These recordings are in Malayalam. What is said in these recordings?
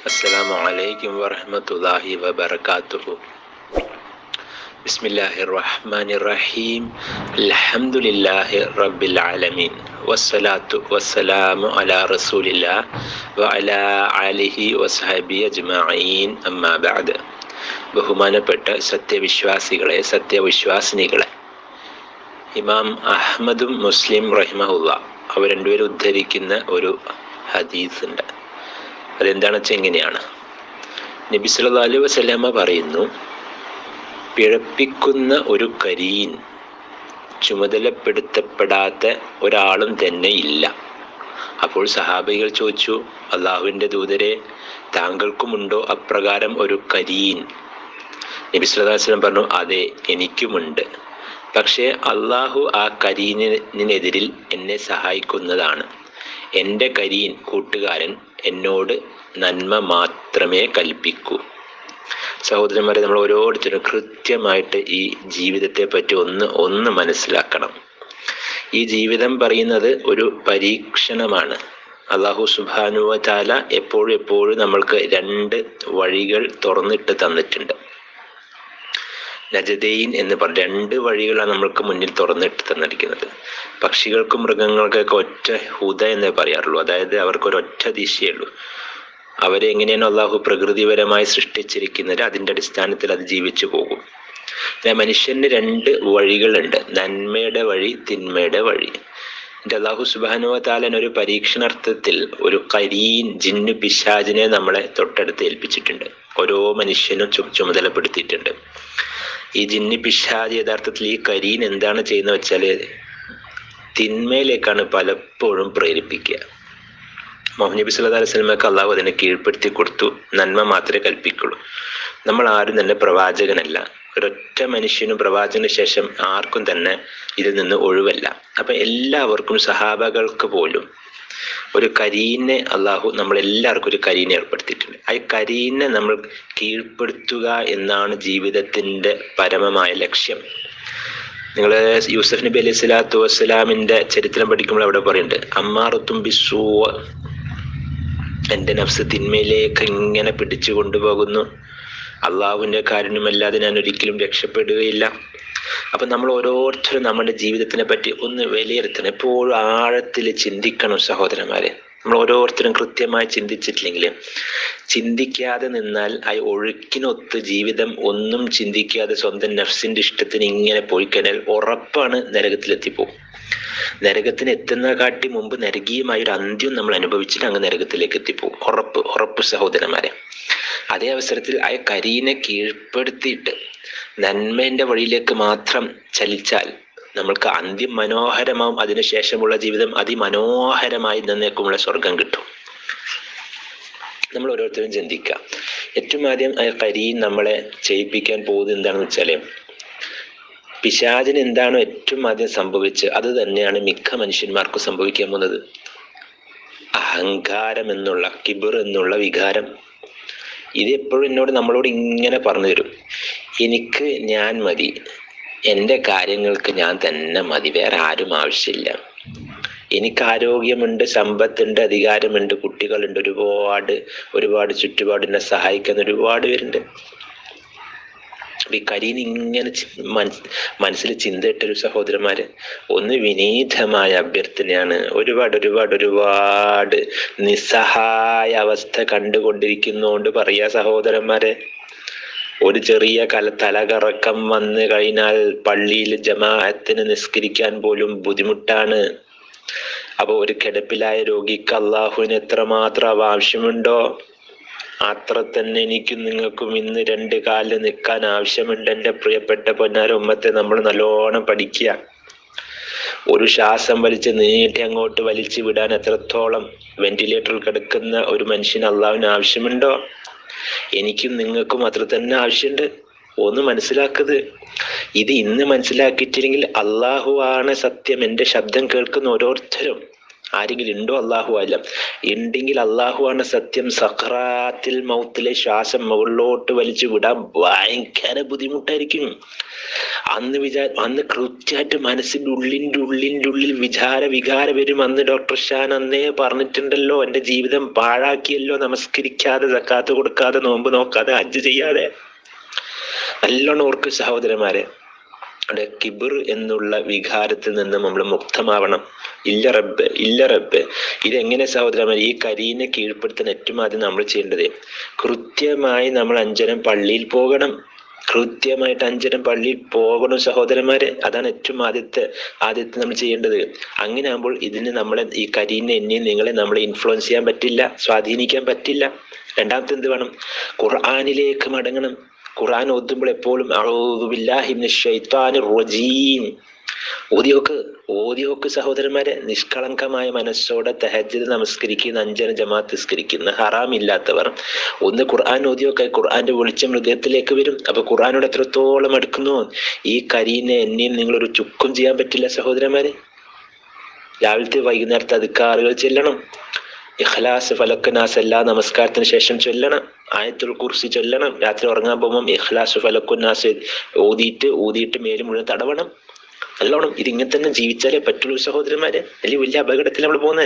السلام عليكم ورحمة الله وبركاته بسم الله الرحمن الرحيم الحمد لله رب العالمين والصلاة والسلام على رسول الله وعلى آله وصحبه أجمعين أما بعد ബഹുമാനപ്പെട്ട സത്യവിശ്വാസികളെ സത്യവിശ്വാസിനികളെ ഇമാം അഹ്മദും മുസ്ലിം റഹിമഹുല്ല അവർ രണ്ടുപേരും ഉദ്ധരിക്കുന്ന ഒരു ഹദീസ് ഉണ്ട് അതെന്താണെന്ന് വെച്ചാൽ എങ്ങനെയാണ് നബി സല്ലല്ലാഹു അലൈഹി വസല്ലമ പറയുന്നു പിഴപ്പിക്കുന്ന ഒരു കരീൻ ചുമതലപ്പെടുത്തപ്പെടാത്ത ഒരാളും തന്നെ ഇല്ല അപ്പോൾ സഹാബികൾ ചോദിച്ചു അള്ളാഹുവിൻ്റെ ദൂതരെ താങ്കൾക്കുമുണ്ടോ അപ്രകാരം ഒരു കരീൻ നബി സല്ലല്ലാഹു അലൈഹി വസല്ലം പറഞ്ഞു അതെ എനിക്കുമുണ്ട് പക്ഷേ അള്ളാഹു ആ കരീനിനെതിരിൽ എന്നെ സഹായിക്കുന്നതാണ് എൻ്റെ കരീൻ കൂട്ടുകാരൻ എന്നോട് നന്മ മാത്രമേ കൽപ്പിക്കൂ സഹോദരന്മാരെ നമ്മൾ ഓരോരുത്തരും കൃത്യമായിട്ട് ഈ ജീവിതത്തെ പറ്റി ഒന്ന് ഒന്ന് മനസ്സിലാക്കണം ഈ ജീവിതം പറയുന്നത് ഒരു പരീക്ഷണമാണ് അള്ളാഹു സുബാനുവ ചാല എപ്പോഴും എപ്പോഴും നമ്മൾക്ക് രണ്ട് വഴികൾ തുറന്നിട്ട് തന്നിട്ടുണ്ട് നജദീൻ എന്ന് പറഞ്ഞ രണ്ട് വഴികളാണ് നമ്മൾക്ക് മുന്നിൽ തുറന്നിട്ട് തന്നിരിക്കുന്നത് പക്ഷികൾക്കും മൃഗങ്ങൾക്കൊക്കെ ഒറ്റ ഹുദ എന്നേ പറയാറുള്ളൂ അതായത് അവർക്ക് ഒരൊറ്റ ദിശയുള്ളൂ അവരെ എങ്ങനെയാണ് അള്ളാഹു പ്രകൃതിപരമായി സൃഷ്ടിച്ചിരിക്കുന്നത് അതിൻ്റെ അടിസ്ഥാനത്തിൽ അത് ജീവിച്ചു പോകും പിന്നെ മനുഷ്യന് രണ്ട് വഴികളുണ്ട് നന്മയുടെ വഴി തിന്മയുടെ വഴി എൻ്റെ അള്ളാഹു സുബാനുവ താലൻ ഒരു പരീക്ഷണാർത്ഥത്തിൽ ഒരു കരീൻ ജിന്നു പിശാജിനെ നമ്മളെ തൊട്ടടുത്ത് ഏൽപ്പിച്ചിട്ടുണ്ട് ഓരോ മനുഷ്യനും ചു ചുമതലപ്പെടുത്തിയിട്ടുണ്ട് ഈ ജിന്നി പിശാജ് യഥാർത്ഥത്തിൽ ഈ കരീൻ എന്താണ് ചെയ്യുന്നത് വെച്ചാൽ തിന്മയിലേക്കാണ് പലപ്പോഴും പ്രേരിപ്പിക്കുക മുഹമ്മദ് നബി സല്ലല്ലാഹു അലൈഹി വസല്ലമക്ക് അള്ളാഹു അതിനെ കീഴ്പ്പെടുത്തി കൊടുത്തു നന്മ മാത്രമേ കൽപ്പിക്കുള്ളൂ നമ്മൾ ആരും തന്നെ പ്രവാചകനല്ല ഒരൊറ്റ മനുഷ്യനും പ്രവാചകന് ശേഷം ആർക്കും തന്നെ ഇതിൽ നിന്ന് ഒഴിവല്ല അപ്പം എല്ലാവർക്കും സഹാബകൾക്ക് പോലും ഒരു കരീനെ അള്ളാഹു നമ്മളെല്ലാവർക്കും ഒരു കരീനെ ഏർപ്പെടുത്തിയിട്ടുണ്ട് ആ കരീനെ നമ്മൾ കീഴ്പ്പെടുത്തുക എന്നാണ് ജീവിതത്തിൻ്റെ പരമമായ ലക്ഷ്യം നിങ്ങൾ യൂസഫ് നബി അലൈഹി സ്വലാത്തു വസ്സലാമിൻ്റെ ചരിത്രം പഠിക്കുമ്പോൾ അവിടെ പറയുന്നുണ്ട് അമ്മാറത്തും ബിസൂ എൻ്റെ നഫ്സ് തിന്മയിലേക്ക് ഇങ്ങനെ പിടിച്ചു കൊണ്ടുപോകുന്നു അള്ളാഹുവിൻ്റെ കാരുണ്യമല്ലാതെ ഞാൻ ഒരിക്കലും രക്ഷപ്പെടുകയില്ല അപ്പം നമ്മൾ ഓരോരുത്തരും നമ്മുടെ ജീവിതത്തിനെ പറ്റി ഒന്ന് വിലയിരുത്തണം എപ്പോഴും ആഴത്തിൽ ചിന്തിക്കണം സഹോദരന്മാരെ നമ്മൾ ഓരോരുത്തരും കൃത്യമായി ചിന്തിച്ചിട്ടില്ലെങ്കിൽ ചിന്തിക്കാതെ നിന്നാൽ ആ ഒഴുക്കിനൊത്ത് ജീവിതം ഒന്നും ചിന്തിക്കാതെ സ്വന്തം നഫ്സിന്റെ ഇഷ്ടത്തിന് ഇങ്ങനെ പോയി കഴിഞ്ഞാൽ ഉറപ്പാണ് നരകത്തിലെത്തിപ്പോകും നരകത്തിന് എത്തുന്ന കാട്ടി മുമ്പ് നരകീയമായ ഒരു അന്ത്യം നമ്മൾ അനുഭവിച്ചിട്ട് അങ്ങ് നരകത്തിലേക്ക് എത്തിപ്പോകും ഉറപ്പ് ഉറപ്പ് സഹോദരന്മാരെ അതേ അവസരത്തിൽ ആ കരീനെ കീഴ്പ്പെടുത്തിയിട്ട് നന്മേന്റെ വഴിയിലേക്ക് മാത്രം ചലിച്ചാൽ നമ്മൾക്ക് അന്ത്യം മനോഹരമാവും അതിനുശേഷമുള്ള ജീവിതം അതിമനോഹരമായി നന്നേക്കുമുള്ള സ്വർഗം കിട്ടും നമ്മൾ ഓരോരുത്തരും ചിന്തിക്കുക ഏറ്റവും ആദ്യം ആ കരീൻ നമ്മളെ ചെയ്യിപ്പിക്കാൻ പോകുന്നത് എന്താണെന്ന് വെച്ചാൽ പിശാചിന് എന്താണോ ഏറ്റവും ആദ്യം സംഭവിച്ച് അത് തന്നെയാണ് മിക്ക മനുഷ്യന്മാർക്കും സംഭവിക്കാൻ പോകുന്നത് അഹങ്കാരം എന്നുള്ള കിബിർ എന്നുള്ള വികാരം ഇത് എപ്പോഴും എന്നോട് നമ്മളോട് ഇങ്ങനെ പറഞ്ഞു തരും എനിക്ക് ഞാൻ മതി എൻ്റെ കാര്യങ്ങൾക്ക് ഞാൻ തന്നെ മതി വേറെ ആരും ആവശ്യമില്ല എനിക്ക് ആരോഗ്യമുണ്ട് സമ്പത്തുണ്ട് അധികാരമുണ്ട് കുട്ടികളുണ്ട് ഒരുപാട് ഒരുപാട് ചുറ്റുപാട് എന്നെ സഹായിക്കുന്ന ഒരുപാട് പേരുണ്ട് ഈ കരീൻ ഇങ്ങനെ മനസ്സിൽ ചിന്തയിട്ടൊരു സഹോദരന്മാര് ഒന്ന് വിനീതമായ അഭ്യർത്ഥനയാണ് ഒരുപാട് ഒരുപാട് ഒരുപാട് നിസ്സഹായ അവസ്ഥ കണ്ടുകൊണ്ടിരിക്കുന്നോണ്ട് പറയാ സഹോദരന്മാരെ ഒരു ചെറിയ കല തലകറക്കം വന്നു കഴിഞ്ഞാൽ പള്ളിയിൽ ജമാഅത്തിന് നിസ്കരിക്കാൻ പോലും ബുദ്ധിമുട്ടാണ് അപ്പൊ ഒരു കിടപ്പിലായ രോഗിക്ക് അള്ളാഹുവിന് എത്രമാത്രം ആവശ്യമുണ്ടോ അത്ര തന്നെ എനിക്കും നിങ്ങൾക്കും ഇന്ന് രണ്ട് കാലിൽ നിൽക്കാൻ ആവശ്യമുണ്ട് എൻ്റെ പ്രിയപ്പെട്ട പൊന്നാര ഉമ്മത്തെ നമ്മൾ നല്ലോണം പഠിക്കുക ഒരു ശ്വാസം വലിച്ച് നീട്ടി അങ്ങോട്ട് വലിച്ചു വിടാൻ എത്രത്തോളം വെന്റിലേറ്ററിൽ കിടക്കുന്ന ഒരു മനുഷ്യന് അള്ളാഹുവിന് ആവശ്യമുണ്ടോ എനിക്കും നിങ്ങൾക്കും അത്ര തന്നെ ആവശ്യമുണ്ട് ഒന്ന് മനസ്സിലാക്കത് ഇത് ഇന്ന് മനസ്സിലാക്കിയിട്ടില്ലെങ്കിൽ അള്ളാഹു ആണ് സത്യം എൻ്റെ ശബ്ദം കേൾക്കുന്ന ഓരോരുത്തരും ആരെങ്കിലും ഉണ്ടോ അള്ളാഹു അല്ല ഉണ്ടെങ്കിൽ അള്ളാഹു ആണ് സത്യം സഖറാത്തിൽ മൗത്തിലെ ശ്വാസം മുകളിലോട്ട് വലിച്ചു വിടാൻ ഭയങ്കര ബുദ്ധിമുട്ടായിരിക്കും അന്ന് വിചാ അന്ന് കൃത്യമായിട്ട് മനസ്സിന്റെ ഉള്ളിൻ്റെ ഉള്ളിൻ്റെ ഉള്ളിൽ വിചാര വികാരം വരും അന്ന് ഡോക്ടർ ഷാൻ അന്നേ പറഞ്ഞിട്ടുണ്ടല്ലോ എൻ്റെ ജീവിതം പാഴാക്കിയല്ലോ നമസ്കരിക്കാതെ സക്കാത്ത് കൊടുക്കാതെ നോമ്പ് നോക്കാതെ ഹജ്ജ് ചെയ്യാതെ നല്ലോണം ഓർക്ക് സഹോദരന്മാരെ അവിടെ കിബിർ എന്നുള്ള വികാരത്തിൽ നിന്ന് നമ്മൾ മുക്തമാവണം ഇല്ല റബ്ബ് ഇല്ല റബ്ബ് ഇതെങ്ങനെ സഹോദരന്മാർ ഈ കരീനെ കീഴ്പ്പെടുത്താൻ ഏറ്റവും ആദ്യം നമ്മൾ ചെയ്യേണ്ടത് കൃത്യമായി നമ്മൾ അഞ്ചനം പള്ളിയിൽ പോകണം കൃത്യമായിട്ട് അഞ്ചനം പള്ളിയിൽ പോകണം സഹോദരന്മാരെ അതാണ് ഏറ്റവും ആദ്യത്തെ ആദ്യത്തെ നമ്മൾ ചെയ്യേണ്ടത് അങ്ങനെ ആകുമ്പോൾ ഇതിന് നമ്മളെ ഈ കരീനെ എന്നെയും നിങ്ങളെ നമ്മളെ ഇൻഫ്ലുവൻസ് ചെയ്യാൻ പറ്റില്ല സ്വാധീനിക്കാൻ പറ്റില്ല രണ്ടാമത്തെ എന്ത് വേണം ഖുർആാനിലേക്ക് മടങ്ങണം ഖുർആൻ ഓതുമ്പോൾ എപ്പോഴും റജീം ഓതിയോക്ക് ഓതിയോക്ക് സഹോദരന്മാരെ നിഷ്കളങ്കമായ മനസ്സോടെ തഹജ്ജത് നമസ്കരിക്കുന്ന അഞ്ചന ജമാഅത്ത് നിസ്കരിക്കുന്ന ഹറാമില്ലാത്തവർ ഒന്ന് ഖുർആൻ ഓതിയോക്കെ ഖുർആന്റെ വെളിച്ചം ഹൃദയത്തിലേക്ക് വരും അപ്പൊ ഖുർആനോട് എത്രത്തോളം അടുക്കുന്നു ഈ കരീനെ എന്നെയും നിങ്ങളൊരു ചുക്കും ചെയ്യാൻ പറ്റില്ല സഹോദരന്മാരെ രാവിലത്തെ വൈകുന്നേരത്തെ അധികാറുകൾ ചെല്ലണം ഇഖ്ലാസ് ഫലക്കനാസ് എല്ലാ നമസ്കാരത്തിന് ശേഷം ചൊല്ലണം ആയത്തുൽ കുർസി ചൊല്ലണം രാത്രി ഉറങ്ങാൻ പോകുമ്പോൾ ഇഖ്ലാസ് ഫലക്കുനാസ് ഊതിയിട്ട് ഊതിയിട്ട് മേലും മുഴുവൻ തടവണം നല്ലോണം ഇതിങ്ങനെ തന്നെ ജീവിച്ചാലേ പറ്റുള്ളൂ സഹോദരന്മാരെ അല്ലെങ്കിൽ വലിയ അപകടത്തിൽ നമ്മൾ പോകുന്നത്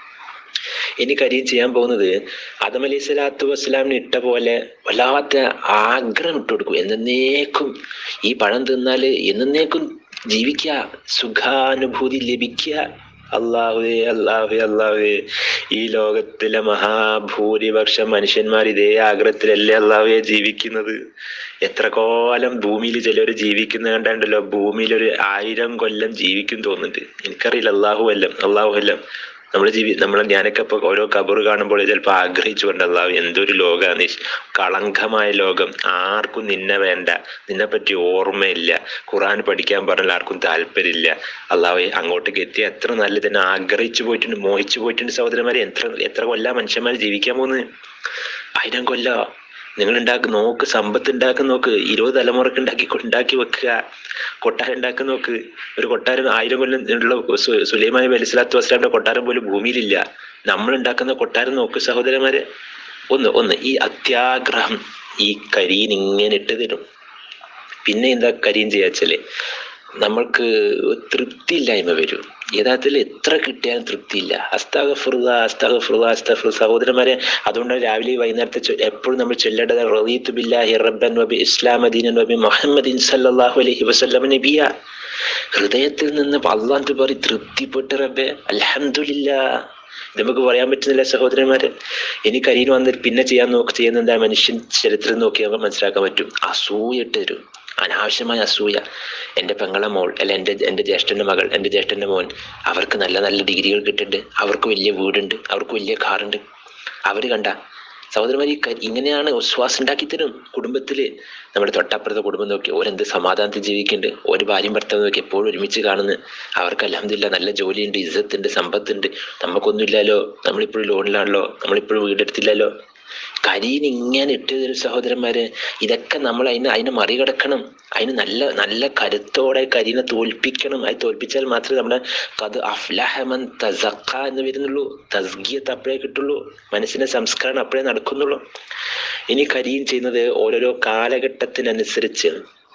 ഇനി കാര്യം ചെയ്യാൻ പോകുന്നത് ആദം അലൈഹി സ്വലാത്തു വസ്സലാമിന് ഇട്ട പോലെ വല്ലാത്ത ആഗ്രഹം ഇട്ട് കൊടുക്കും എന്നേക്കും ഈ പഴം തിന്നാല് എന്നേക്കും ജീവിക്കുക സുഖാനുഭൂതി ലഭിക്കുക അള്ളാഹുവേ അള്ളാഹുവേ അള്ളാഹുവേ ഈ ലോകത്തിലെ മഹാഭൂരിപക്ഷം മനുഷ്യന്മാർ ഇതേ ആഗ്രഹത്തിലല്ലേ അള്ളാഹുവെ ജീവിക്കുന്നത് എത്ര കോലം ഭൂമിയിൽ ചിലർ ജീവിക്കുന്ന കണ്ടുണ്ടല്ലോ ഭൂമിയിൽ ഒരു ആയിരം കൊല്ലം ജീവിക്കും തോന്നുന്നുണ്ട് എനിക്കറിയില്ല അള്ളാഹു അല്ലം അള്ളാഹു അല്ലം നമ്മൾ ജീവി നമ്മൾ ഞാനൊക്കെ ഇപ്പൊ ഓരോ കബറ് കാണുമ്പോൾ ചിലപ്പോൾ ആഗ്രഹിച്ചുകൊണ്ട് അള്ളാഹു എന്തൊരു ലോകമാണ് കളങ്കമായ ലോകം ആർക്കും നിന്നെ വേണ്ട നിന്നെ പറ്റി ഓർമ്മയില്ല ഖുറാൻ പഠിക്കാൻ പറഞ്ഞാൽ ആർക്കും താല്പര്യമില്ല അള്ളാഹു അങ്ങോട്ടേക്ക് എത്തി എത്ര നല്ല തന്നെ ആഗ്രഹിച്ചു പോയിട്ടുണ്ട് മോഹിച്ചു പോയിട്ടുണ്ട് സഹോദരന്മാരെ എത്ര എത്ര കൊല്ലാ മനുഷ്യന്മാർ ജീവിക്കാൻ പോകുന്നത് ആയിരം കൊല്ല നിങ്ങൾ ഉണ്ടാക്കി നോക്ക് സമ്പത്ത് ഉണ്ടാക്കി നോക്ക് ഇരുപത് തലമുറക്ക് ഉണ്ടാക്കി ഉണ്ടാക്കി വെക്കുക കൊട്ടാരം ഉണ്ടാക്കി നോക്ക് ഒരു കൊട്ടാരം ആയിരം കൊല്ലം ഉള്ള സു- സുലൈമാൻ നബി അലൈഹി സ്വലാത്തു വസ്സലാമിന്റെ കൊട്ടാരം പോലും ഭൂമിയിലില്ല നമ്മൾ ഉണ്ടാക്കുന്ന കൊട്ടാരം നോക്ക് സഹോദരന്മാരെ ഒന്ന് ഒന്ന് ഈ അത്യാഗ്രഹം ഈ കരിയിൽ ഇങ്ങനെ ഇട്ട് തരും പിന്നെ എന്താ കരിയും ചെയ്യാച്ചല്ലേ നമ്മൾക്ക് തൃപ്തിയില്ലായ്മ വരും യഥാർത്ഥത്തിൽ എത്ര കിട്ടിയാലും തൃപ്തിയില്ല അസ്താഗഫുറുദ അസ്താഗഫുറുദ അസ്താഗഫുറു സഹോദരന്മാരെ അതുകൊണ്ടാണ് രാവിലെ വൈകുന്നേരത്തെ ചൊ- എപ്പോഴും നമ്മൾ ചൊല്ലേണ്ടത് റളീത്തു ബില്ലാഹി റബ്ബൻ വബി ഇസ്ലാം ദീനൻ വബി മുഹമ്മദിൻ സല്ലല്ലാഹു അലൈഹി വസല്ലം നബിയ ഹൃദയത്തിൽ നിന്ന് അള്ളാഹ് പറയും തൃപ്തിപ്പെട്ട് റബ്ബെ അൽഹംദുലില്ലാ ഇത് നമുക്ക് പറയാൻ പറ്റുന്നില്ല സഹോദരന്മാരെ ഇനി കരിയിൽ വന്നിട്ട് പിന്നെ ചെയ്യാൻ നോക്ക് ചെയ്യുന്ന എന്താ മനുഷ്യൻ ചരിത്രം നോക്കി നമുക്ക് മനസ്സിലാക്കാൻ പറ്റും അസൂയിട്ട് തരും അനാവശ്യമായ അസൂയ എൻ്റെ പെങ്ങളെ മോൾ അല്ല എൻ്റെ എൻ്റെ ജ്യേഷ്ഠൻ്റെ മകൾ എൻ്റെ ജ്യേഷ്ഠൻ്റെ മോൻ അവർക്ക് നല്ല നല്ല ഡിഗ്രികൾ കിട്ടുന്നുണ്ട് അവർക്ക് വലിയ വീടുണ്ട് അവർക്ക് വലിയ കാറുണ്ട് അവർ കണ്ട സഹോദരന്മാർ ഈ ക- ഇങ്ങനെയാണ് വിശ്വാസം ഉണ്ടാക്കി തരും കുടുംബത്തിൽ നമ്മുടെ തൊട്ടപ്പുറത്തെ കുടുംബം നോക്കി ഓരെന്ത് സമാധാനത്തിൽ ജീവിക്കുന്നുണ്ട് ഒരു ഭാര്യയും ഭർത്താവ് നോക്കി എപ്പോഴും ഒരുമിച്ച് കാണുന്നു അവർക്ക് അലഹമില്ല നല്ല ജോലിയുണ്ട് ഇജ്ജത്തുണ്ട് സമ്പത്തുണ്ട് നമുക്കൊന്നുമില്ലല്ലോ നമ്മളിപ്പോഴും ലോണിലാണല്ലോ നമ്മളിപ്പോഴും വീടെടുത്തില്ലല്ലോ കരിയിന് ഇങ്ങനെ ഇട്ട് തരും സഹോദരന്മാരെ ഇതൊക്കെ നമ്മൾ അതിന് അതിനെ മറികടക്കണം അതിന് നല്ല നല്ല കരുത്തോടെ കരിനെ തോൽപ്പിക്കണം അത് തോൽപ്പിച്ചാൽ മാത്രമേ നമ്മുടെ അത് അഫ്ലഹമൻ തസക്ക എന്ന് വരുന്നുള്ളൂ തസ്ഗിയത്ത് അപ്പോഴേ കിട്ടുള്ളൂ മനസ്സിന്റെ സംസ്കരണം അപ്പോഴേ നടക്കുന്നുള്ളൂ ഇനി കരിയും ചെയ്യുന്നത് ഓരോരോ കാലഘട്ടത്തിനനുസരിച്ച്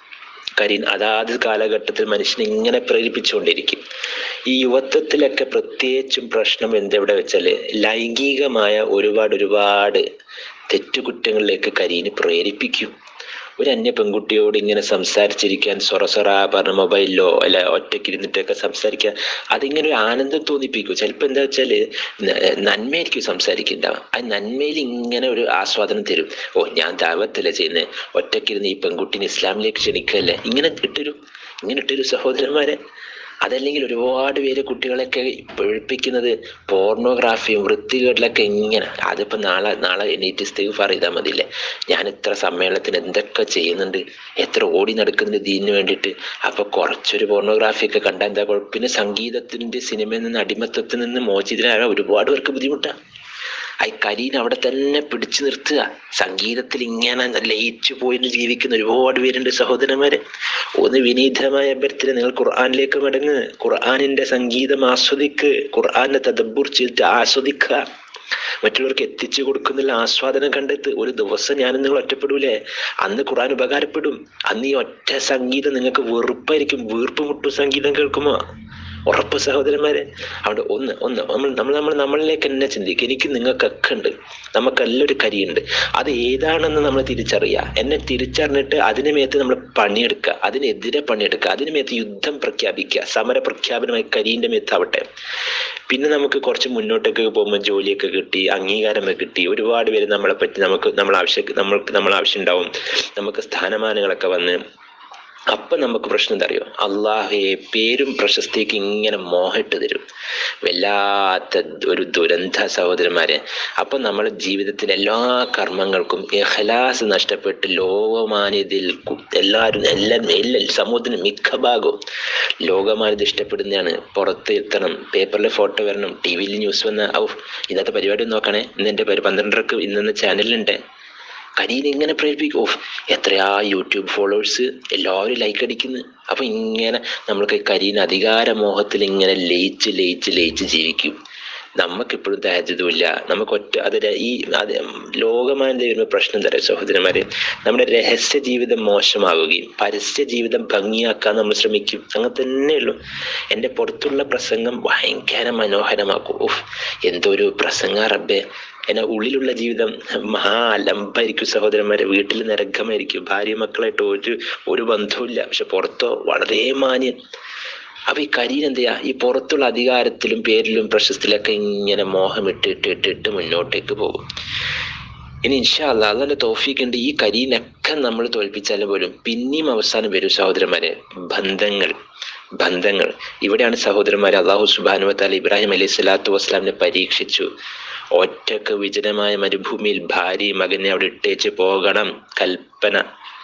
കരീൻ അതാത് കാലഘട്ടത്തിൽ മനുഷ്യനെ ഇങ്ങനെ പ്രേരിപ്പിച്ചുകൊണ്ടിരിക്കും ഈ യുവത്വത്തിലൊക്കെ പ്രത്യേകിച്ചും പ്രശ്നം എന്തെവിടെ വെച്ചാല് ലൈംഗികമായ ഒരുപാട് ഒരുപാട് തെറ്റുകുറ്റങ്ങളിലേക്ക് കരീന് പ്രേരിപ്പിക്കും ഒരു അന്യ പെൺകുട്ടിയോട് ഇങ്ങനെ സംസാരിച്ചിരിക്കാൻ സൊറ സൊറ പറഞ്ഞ മൊബൈലിലോ അല്ല ഒറ്റയ്ക്ക് ഇരുന്നിട്ടൊക്കെ സംസാരിക്കാൻ അതിങ്ങനെ ഒരു ആനന്ദം തോന്നിപ്പിക്കും ചിലപ്പോൾ എന്താ വെച്ചാല് ന- നന്മയായിരിക്കും സംസാരിക്കുന്നുണ്ടാവുക ആ നന്മയിൽ ഇങ്ങനെ ഒരു ആസ്വാദനം തരും ഓ ഞാൻ ദാവത്തല്ലേ ചെയ്യുന്നത് ഒറ്റയ്ക്കിരുന്ന് ഈ പെൺകുട്ടിനെ ഇസ്ലാമിലേക്ക് ക്ഷണിക്കല്ലേ ഇങ്ങനെ ഇട്ടൊരു ഇങ്ങനെ ഇട്ടൊരു സഹോദരന്മാരെ അതല്ലെങ്കിൽ ഒരുപാട് പേര് കുട്ടികളെയൊക്കെ പേഴിപ്പിക്കുന്നത് പോർണോഗ്രാഫിയും വൃത്തികേടിലൊക്കെ ഇങ്ങനെ അതിപ്പോ നാളെ നാളെ എണീറ്റ് ഇസ്തിഗ്ഫാർ ചെയ്താൽ മതിയില്ലേ ഞാൻ ഇത്ര സമ്മേളനത്തിന് എന്തൊക്കെ ചെയ്യുന്നുണ്ട് എത്ര ഓടി നടക്കുന്നുണ്ട് ദീനിന് വേണ്ടിയിട്ട് അപ്പൊ കുറച്ചൊരു പോർണോഗ്രാഫി ഒക്കെ കണ്ടാൽ എന്താ കുഴപ്പം പിന്നെ സംഗീതത്തിന്റെ സിനിമയിൽ നിന്ന് അടിമത്തത്തിൽ നിന്ന് മോചിതനായ ഒരുപാട് പേർക്ക് ബുദ്ധിമുട്ടാണ് ആ കരീൻ അവിടെ തന്നെ പിടിച്ചു നിർത്തുക സംഗീതത്തിൽ ഇങ്ങനെ ലയിച്ചു പോയിട്ട് ജീവിക്കുന്ന ഒരുപാട് പേരുണ്ട് സഹോദരന്മാരെ ഒന്ന് വിനീതമായ അഭ്യർത്ഥന നിങ്ങൾ ഖുർആാനിലേക്ക് മടങ്ങ് ഖുർആാനിന്റെ സംഗീതം ആസ്വദിക്ക് ഖുർആാനെ തദബ്ബുർ ചെയ്തിട്ട് ആസ്വദിക്കുക മറ്റുള്ളവർക്ക് എത്തിച്ചു കൊടുക്കുന്നില്ല ആസ്വാദനം കണ്ടെത്ത് ഒരു ദിവസം ഞാൻ നിങ്ങൾ ഒറ്റപ്പെടൂലേ അന്ന് ഖുർആൻ ഉപകാരപ്പെടും അന്ന് ഈ ഒറ്റ സംഗീതം നിങ്ങൾക്ക് വെറുപ്പായിരിക്കും വീർപ്പ് മുട്ടും സംഗീതം കേൾക്കുമോ ഉറപ്പ് സഹോദരന്മാരെ അവിടെ ഒന്ന് ഒന്ന് നമ്മൾ നമ്മൾ നമ്മൾ നമ്മളിലേക്ക് തന്നെ ചിന്തിക്കുക എനിക്ക് നിങ്ങൾക്കൊക്കെ ഉണ്ട് നമുക്കെല്ലാം ഒരു കരിയുണ്ട് അത് ഏതാണെന്ന് നമ്മൾ തിരിച്ചറിയുക എന്നെ തിരിച്ചറിഞ്ഞിട്ട് അതിന് മേത്ത് നമ്മൾ പണിയെടുക്കുക അതിനെതിരെ പണിയെടുക്കുക അതിന് മേത്ത് യുദ്ധം പ്രഖ്യാപിക്കുക സമര പ്രഖ്യാപനമായി കരിയിൻ്റെ മേത്താവട്ടെ പിന്നെ നമുക്ക് കുറച്ച് മുന്നോട്ടേക്ക് പോകുമ്പോൾ ജോലിയൊക്കെ കിട്ടി അംഗീകാരമൊക്കെ കിട്ടി ഒരുപാട് പേര് നമ്മളെ പറ്റി നമുക്ക് നമ്മൾ ആവശ്യം നമ്മൾക്ക് നമ്മൾ ആവശ്യം ഉണ്ടാവും നമുക്ക് സ്ഥാനമാനങ്ങളൊക്കെ വന്ന് അപ്പൊ നമുക്ക് പ്രശ്നം എന്താ അറിയോ അള്ളാഹയെ പേരും പ്രശസ്തിക്ക് ഇങ്ങനെ മോഹിട്ട് തരും വല്ലാത്ത ഒരു ദുരന്ത സഹോദരന്മാരെ അപ്പൊ നമ്മുടെ ജീവിതത്തിന്റെ എല്ലാ കർമ്മങ്ങൾക്കും ഇഖ്ലാസ് നഷ്ടപ്പെട്ട് ലോകമാന്യതയിൽ കു- എല്ലാവരും എല്ലാം എല്ലാ സമൂഹത്തിന് മിക്ക ഭാഗവും ലോകമാന്യത ഇഷ്ടപ്പെടുന്നതാണ് പുറത്ത് എത്തണം പേപ്പറിൽ ഫോട്ടോ വരണം ടി വിയിൽ ന്യൂസ് വന്ന ഔ ഇന്നത്തെ പരിപാടി ഒന്ന് നോക്കണേ ഇന്ന് എൻ്റെ പേര് പന്ത്രണ്ടരക്ക് ഇന്നെന്ന ചാനലിലുണ്ട് കരീൻ ഇങ്ങനെ പ്രേരിപ്പിക്കും ഓ എത്രയാ യൂട്യൂബ് ഫോളോവേഴ്സ് എല്ലാവരും ലൈക്ക് അടിക്കുന്നു അപ്പൊ ഇങ്ങനെ നമ്മൾക്ക് കരീൻ അധികാരമോഹത്തിൽ ഇങ്ങനെ ലയിച്ച് ലയിച്ച് ലയിച്ച് ജീവിക്കും നമുക്കിപ്പോഴും തഹജതുമില്ല നമുക്ക് ഒറ്റ അത് ര- ഈ അത് ലോകമാനത വരുമ്പോൾ പ്രശ്നം തരാം സഹോദരന്മാരെ നമ്മുടെ രഹസ്യ ജീവിതം മോശമാവുകയും പരസ്യ ജീവിതം ഭംഗിയാക്കാൻ നമ്മൾ ശ്രമിക്കും അങ്ങനെ തന്നെയുള്ളൂ എൻ്റെ പുറത്തുള്ള പ്രസംഗം ഭയങ്കര മനോഹരമാക്കും ഉഫ് എന്തൊരു പ്രസംഗ റബ്ബെ എന്നെ ഉള്ളിലുള്ള ജീവിതം മഹാ അലമ്പായിരിക്കും സഹോദരന്മാരെ വീട്ടിൽ നരകമായിരിക്കും ഭാര്യ മക്കളായിട്ട് ഒരു ഒരു ബന്ധവുമില്ല പക്ഷെ പുറത്തോ വളരെ മാന്യൻ അപ്പൊ ഈ കരീൻ എന്ത് ചെയ്യാ ഈ പുറത്തുള്ള അധികാരത്തിലും പേരിലും പ്രശസ്തിയിലൊക്കെ ഇങ്ങനെ മോഹം ഇട്ട് ഇട്ട് ഇട്ട് ഇട്ട് മുന്നോട്ടേക്ക് പോകും ഇനി ഇൻഷാല്ല അള്ളാന്റെ തോഫീക്ക് ഉണ്ട് ഈ കരീനൊക്കെ നമ്മൾ തോൽപ്പിച്ചാലും പോലും പിന്നെയും അവസാനം വരും സഹോദരന്മാരെ ബന്ധങ്ങൾ ബന്ധങ്ങൾ ഇവിടെയാണ് സഹോദരന്മാരെ അള്ളാഹു സുബാനുവത്താൽ ഇബ്രാഹിം അലൈഹി സ്വലാത്തു വസ്സലാമിനെ പരീക്ഷിച്ചു ഒറ്റക്ക് വിജനമായ മരുഭൂമിയിൽ ഭാര്യ മകനെ അവിടെ ഇട്ടേച്ച് പോകണം കൽപ്പന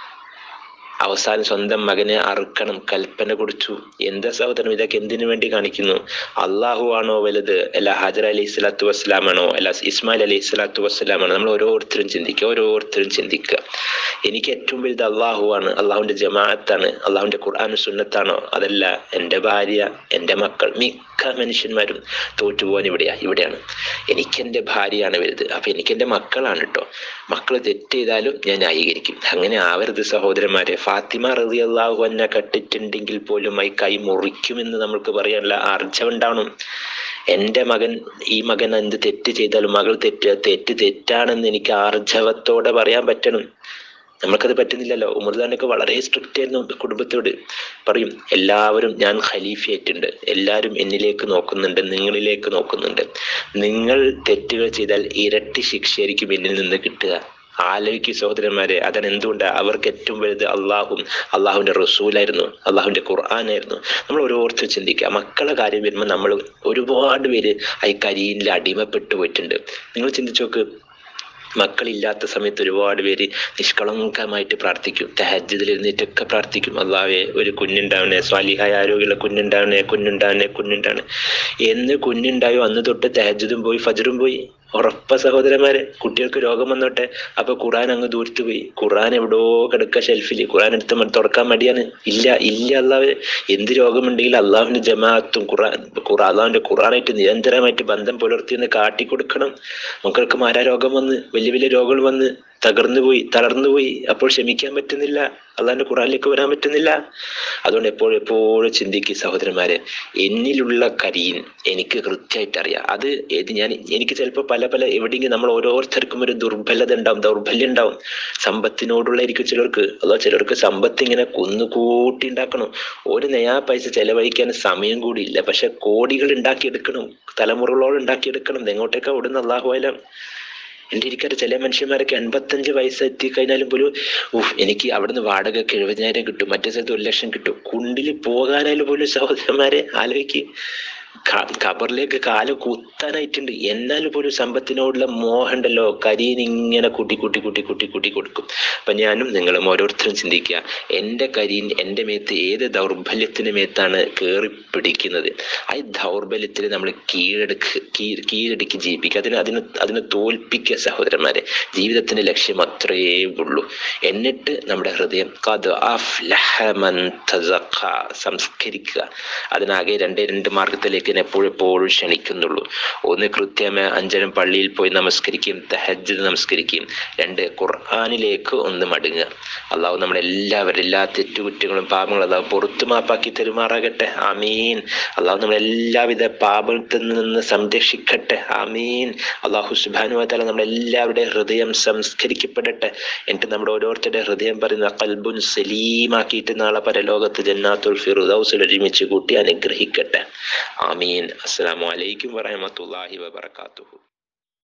അവസാനം സ്വന്തം മകനെ അറുക്കണം കൽപ്പന കൊടുത്തു എന്താ സഹോദരൻ ഇതൊക്കെ എന്തിനു വേണ്ടി കാണിക്കുന്നു അള്ളാഹു ആണോ വലുത് അല്ല ഹാജർ അലൈഹി സ്വലാത്തു വസ്സലാമാണോ അല്ല ഇസ്മായിൽ അലൈഹി സ്വലാത്തു വസ്സലാമാണോ നമ്മൾ ഓരോരുത്തരും ചിന്തിക്കുക ഓരോരുത്തരും ചിന്തിക്കുക എനിക്ക് ഏറ്റവും വലുത് അള്ളാഹു ആണ് അള്ളാഹുവിന്റെ ജമാഅത്താണ് അള്ളാഹുവിന്റെ ഖുർആൻ സുന്നത്താണോ അതല്ല എൻ്റെ ഭാര്യ എൻ്റെ മക്കൾ മിക്ക മനുഷ്യന്മാരും തോറ്റുപോകാൻ ഇവിടെയാ ഇവിടെയാണ് എനിക്ക് എൻ്റെ ഭാര്യയാണ് വലുത് അപ്പൊ എനിക്ക് എൻ്റെ മക്കളാണ് കേട്ടോ മക്കൾ തെറ്റ് ചെയ്താലും ഞാൻ ന്യായീകരിക്കും അങ്ങനെ ആവരുത് സഹോദരന്മാരെ ഫാത്തിമ റതി അള്ളാഹു എന്നെ കട്ടിട്ടുണ്ടെങ്കിൽ പോലും ഈ കൈ മുറിക്കുമെന്ന് നമ്മൾക്ക് പറയാനുള്ള ആർജവം ഉണ്ടാവണം എൻ്റെ മകൻ ഈ മകൻ എന്ത് തെറ്റ് ചെയ്താലും മകൾ തെറ്റ് തെറ്റ് തെറ്റാണെന്ന് എനിക്ക് ആർജവത്തോടെ പറയാൻ പറ്റണം നമ്മൾക്കത് പറ്റുന്നില്ലല്ലോ ഉമർദാനൊക്കെ വളരെ സ്ട്രിക്റ്റ് ആയിരുന്നു കുടുംബത്തോട് പറയും എല്ലാവരും ഞാൻ ഖലീഫയായിട്ടുണ്ട് എല്ലാവരും എന്നിലേക്ക് നോക്കുന്നുണ്ട് നിങ്ങളിലേക്ക് നോക്കുന്നുണ്ട് നിങ്ങൾ തെറ്റുകൾ ചെയ്താൽ ഇരട്ടി ശിക്ഷയായിരിക്കും എന്നിൽ നിന്ന് കിട്ടുക ആലോചിക്കും സഹോദരന്മാരെ അതാണ് എന്തുകൊണ്ട് അവർക്ക് ഏറ്റവും വലുത് അള്ളാഹും അള്ളാഹുവിന്റെ റസൂലായിരുന്നു അള്ളാഹുവിന്റെ ഖുർആനായിരുന്നു നമ്മൾ ഓരോരുത്തർ ചിന്തിക്കുക മക്കളെ കാര്യം വരുമ്പോൾ നമ്മൾ ഒരുപാട് പേര് ഈ കരിയിൽ അടിമപ്പെട്ടു പോയിട്ടുണ്ട് നിങ്ങൾ ചിന്തിച്ചു നോക്ക് മക്കളില്ലാത്ത സമയത്ത് ഒരുപാട് പേര് നിഷ്കളങ്കമായിട്ട് പ്രാർത്ഥിക്കും തഹജ്ജുദിൽ ഇരുന്നിട്ടൊക്കെ പ്രാർത്ഥിക്കും അള്ളാഹെ ഒരു കുഞ്ഞുണ്ടാവണേ സ്വാലിഹായ ആരോഗ്യമുള്ള കുഞ്ഞുണ്ടാവണേ കുഞ്ഞുണ്ടാവണേ കുഞ്ഞുണ്ടാവണേ എന്ന് കുഞ്ഞുണ്ടായോ അന്ന് തൊട്ട് തഹജ്ജുദും പോയി ഫജറും പോയി ഉറപ്പ സഹോദരന്മാരെ കുട്ടികൾക്ക് രോഗം വന്നോട്ടെ അപ്പൊ ഖുറാൻ അങ്ങ് ദൂരത്ത് പോയി ഖുറാൻ എവിടോ കിടക്ക ഷെൽഫിൽ ഖുറാൻ എടുത്ത് മ- തുറക്കാൻ മടിയാണ് ഇല്ല ഇല്ല അള്ളാഹ് എന്ത് രോഗമുണ്ടെങ്കിലും അള്ളാഹുവിന്റെ ജമാഅത്തും ഖുറാൻ ഖുറാ അള്ളാഹുവിന്റെ ഖുറാനായിട്ട് നിരന്തരമായിട്ട് ബന്ധം പുലർത്തിയെന്ന് കാട്ടിക്കൊടുക്കണം മക്കൾക്ക് മാരാ രോഗം വന്ന് വലിയ വലിയ രോഗങ്ങൾ വന്ന് തകർന്നു പോയി തളർന്നു പോയി അപ്പോൾ ക്ഷമിക്കാൻ പറ്റുന്നില്ല അള്ളാഹിന്റെ ഖുറാനിലേക്ക് വരാൻ പറ്റുന്നില്ല അതുകൊണ്ട് എപ്പോഴും എപ്പോഴും ചിന്തിക്കുക സഹോദരന്മാരെ എന്നിലുള്ള കരീൻ എനിക്ക് കൃത്യമായിട്ട് അറിയാം അത് ഏത് ഞാൻ എനിക്ക് ചിലപ്പോൾ പല പല എവിടെയെങ്കിലും നമ്മൾ ഓരോരുത്തർക്കും ഒരു ദുർബലത ഉണ്ടാവും ദൗർബല്യം ഉണ്ടാവും സമ്പത്തിനോടുള്ളായിരിക്കും ചിലർക്ക് അതോ ചിലർക്ക് സമ്പത്ത് ഇങ്ങനെ കുന്നുകൂട്ടി ഉണ്ടാക്കണം ഒരു നയാ പൈസ ചെലവഴിക്കാൻ സമയം കൂടി ഇല്ല പക്ഷെ കോടികൾ ഉണ്ടാക്കിയെടുക്കണം തലമുറകളോളം ഉണ്ടാക്കിയെടുക്കണം ഇത് എങ്ങോട്ടേക്കാ ഓടുന്ന അള്ളാഹുവായാലും എൻ്റെ ഇരിക്കാറ് ചില മനുഷ്യന്മാരൊക്കെ എൺപത്തഞ്ച് വയസ്സ് എത്തിക്കഴിഞ്ഞാലും പോലും ഉഫ് എനിക്ക് അവിടുന്ന് വാടകയ്ക്ക് എഴുപതിനായിരം കിട്ടും മറ്റേ സ്ഥലത്ത് ഒരു ലക്ഷം കിട്ടും കുണ്ടിൽ പോകാനായാലും പോലും സഹോദരന്മാരെ ആലോചിക്ക് ഖബറിലേക്ക് കാല് കുത്താനായിട്ടുണ്ട് എന്നാൽ പോലും സമ്പത്തിനോടുള്ള മോഹമുണ്ടല്ലോ കരിയൻ ഇങ്ങനെ കൂട്ടി കൂട്ടി കൂട്ടി കൂട്ടി കൂട്ടി കൊടുക്കും അപ്പൊ ഞാനും നിങ്ങളും ഓരോരുത്തരും ചിന്തിക്കുക എൻ്റെ കരിയൻ എൻ്റെ മേത്ത് ഏത് ദൗർബല്യത്തിന് മേത്താണ് കയറി പിടിക്കുന്നത് ആ ദൗർബല്യത്തിൽ നമ്മൾ കീഴടക്ക് കീ കീഴടക്കി ജീവിപ്പിക്കുക അതിന് അതിന് അതിനെ തോൽപ്പിക്കുക സഹോദരന്മാരെ ജീവിതത്തിന്റെ ലക്ഷ്യം അത്രയേ ഉള്ളൂ എന്നിട്ട് നമ്മുടെ ഹൃദയം കത് സംസ്കരിക്കുക അതിനാകെ രണ്ടേ രണ്ട് മാർഗത്തിലേക്ക് ഞാൻ എപ്പോഴും എപ്പോഴും ക്ഷണിക്കുന്നുള്ളൂ ഒന്ന് കൃത്യമായ അഞ്ചനം പള്ളിയിൽ പോയി നമസ്കരിക്കുകയും തഹജ്ജുദ് നമസ്കരിക്കുകയും രണ്ട് ഖുർആാനിലേക്ക് ഒന്ന് മടങ്ങുക അള്ളാഹു നമ്മുടെ എല്ലാവരും എല്ലാ തെറ്റുകുറ്റങ്ങളും പാപങ്ങളും അള്ളാഹു പുറത്തു മാപ്പാക്കി തെരുമാറാകട്ടെ ആമീൻ അള്ളാഹു നമ്മുടെ എല്ലാവിധ പാപത്തിൽ നിന്ന് സംരക്ഷിക്കട്ടെ ആമീൻ അള്ളാഹു സുബാനു താല നമ്മുടെ എല്ലാവരുടെ ഹൃദയം സംസ്കരിക്കപ്പെടട്ടെ എന്നിട്ട് നമ്മുടെ ഓരോരുത്തരുടെ ഹൃദയം പറയുന്ന കൽബുൻ സലീമാക്കിയിട്ട് നാളെ പരലോകത്ത് ജന്നാത്തുൽ ഫിറുദൌസിൽ ഒരുമിച്ച് കൂട്ടി അനുഗ്രഹിക്കട്ടെ ആമീൻ അസ്സലാമു അലൈക്കും വറഹമത്തുള്ളാഹി വബർക്കാത്തുഹു